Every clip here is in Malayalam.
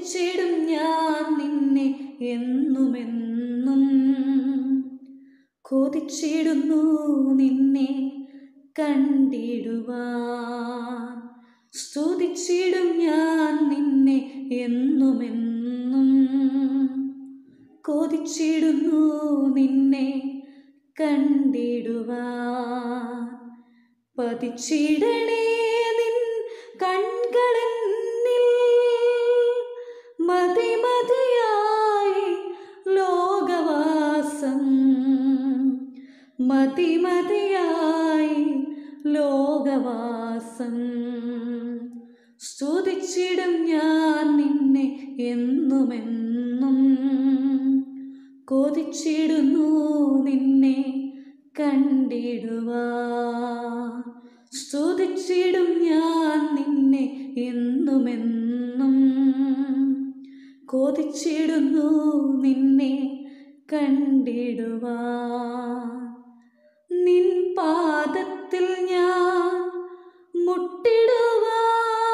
കൊതിച്ചിടും ഞാൻ നിന്നെ എന്നുമെന്നും കൊതിച്ചിടുന്നു നിന്നെ കണ്ടിടുവാൻ സ്തുതിച്ചിടും ഞാൻ നിന്നെ എന്നുമെന്നും കൊതിച്ചിടുന്നു നിന്നെ കണ്ടിടുവാൻ പതിച്ചിടണേ നിൻ കൺകളെന്നിൽ മതി മതിയായി ലോകവാസം മതി മതിയായി ലോകവാസം സ്തുതിച്ചിടും ഞാൻ നിന്നെ എന്നുമെന്നും കൊതിച്ചിടുന്നു നിന്നെ കണ്ടിടുവാ സ്തുതിച്ചിടും ഞാൻ നിന്നെ എന്നുമെന്നും കൊതിച്ചിടുന്നു നിന്നെ കണ്ടിടുവാ നിൻ പാദത്തിൽ ഞാൻ മുട്ടിടുവാ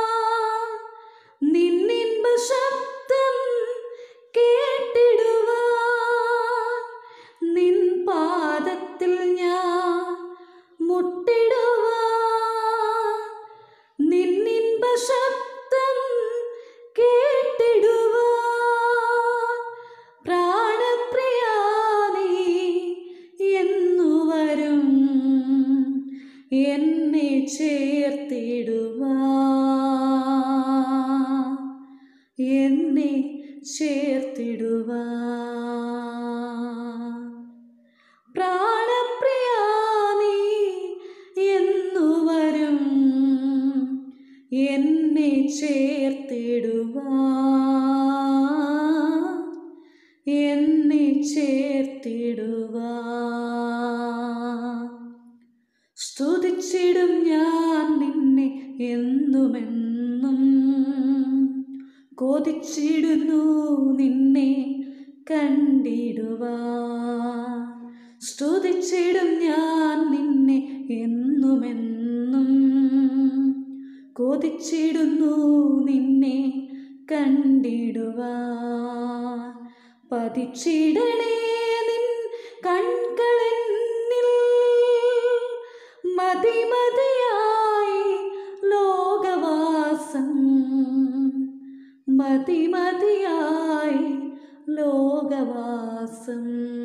നിന്നിൻപ ശബ്ദം കേട്ടിടുവാ നിൻ പാദത്തിൽ ഞാൻ മുട്ടിടുവാ നിന്നിൻപ ശബ്ദം കേട്ടിടുവാ പ്രാണപ്രിയാനീ എന്നു വരും എന്നെ ചേർത്തിടുവാ എന്നെ ചേർത്തിടുവാ പ്രാണപ്രിയാനീ എന്നു വരും എന്നെ ചേർത്തിടുവാ എന്നെ ചേർത്തിടുവാ സ്തുതിച്ചിടും ഞാൻ നിന്നെ എന്നുമെന്നും കൊതിച്ചിടുന്നു നിന്നെ കണ്ടിടുവാ സ്തുതിച്ചിടും ഞാൻ നിന്നെ എന്നുമെന്നും കൊതിച്ചിടുന്നു നിന്നെ കണ്ടിടുവാ പതിച്ചിടണേ നിൻ കൺകളെന്നിൽ മതി മതിയായി ലോകവാസം മതി മതിയായി ലോകവാസം